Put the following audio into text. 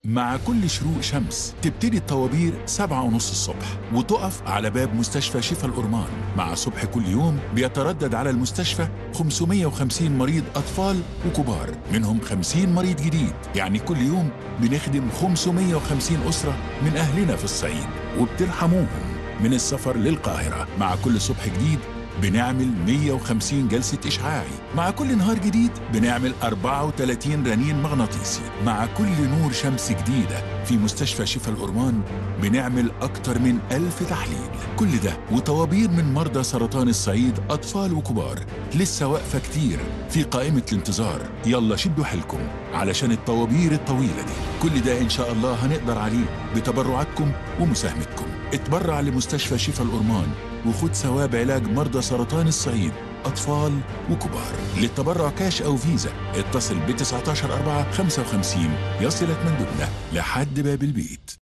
مع كل شروق شمس تبتدي الطوابير سبعة ونص الصبح وتقف على باب مستشفى شفا الأورمان مع صبح كل يوم بيتردد على المستشفى 550 مريض أطفال وكبار منهم 50 مريض جديد يعني كل يوم بنخدم 550 أسرة من أهلنا في الصعيد وبترحموهم من السفر للقاهرة مع كل صبح جديد بنعمل 150 جلسة إشعاعي مع كل نهار جديد بنعمل 34 رنين مغناطيسي مع كل نور شمس جديدة في مستشفى شفا الأورمان بنعمل أكتر من ألف تحليل كل ده وطوابير من مرضى سرطان الصعيد أطفال وكبار لسه واقفة كتير في قائمة الانتظار يلا شدوا حيلكم علشان الطوابير الطويلة دي كل ده إن شاء الله هنقدر عليه بتبرعاتكم ومساهمتكم اتبرع لمستشفى شفا الأورمان وخد ثواب علاج مرضى سرطان الصعيد أطفال وكبار للتبرع كاش أو فيزا اتصل ب 19 4 55 يصلك مندوبنا لحد باب البيت